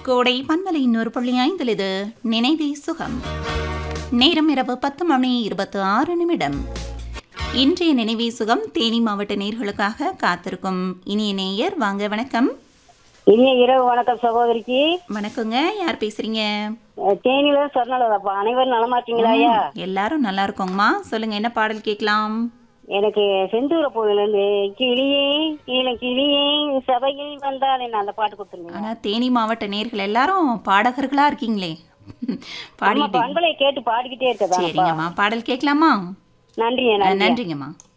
கோடை பன்மலை இன்னொரு புள்ளி ஐந்தில் இது நினைவே சுகம் நேரம் இரவு பத்து மணி இருபத்தி ஆறு நிமிடம் இன்றைய நினைவே சுகம் தேனி மாவட்ட நேர்களுக்காக காத்திருக்கும் இனிய நேயர் வாங்க வணக்கம் இனிய இரவு வணக்கம் சகோதரிக்கு வணக்கங்க யார் பேசுறீங்க அஹ் தேனியில சொர்ணலதாப்பா அனைவரும் நலமாட்டீங்களா ஐயா எல்லாரும் நல்லா இருக்கோங்கம்மா சொல்லுங்க என்ன பாடல் கேட்கலாம் எனக்கு செந்தூர இருந்து கிளியே கீழே கிளியே சபையில் வந்தால் என்ன அந்த பாட்டு கொடுத்துருங்க ஆனா தேனி மாவட்ட நேர்கள் எல்லாரும் பாடகர்களா இருக்கீங்களே நம்ம பாடிட்டு பண்பலை கேட்டு பாடிக்கிட்டே இருக்கதா சரிங்கம்மா பாடல் கேட்கலாமா நன்றி நன்றிங்கம்மா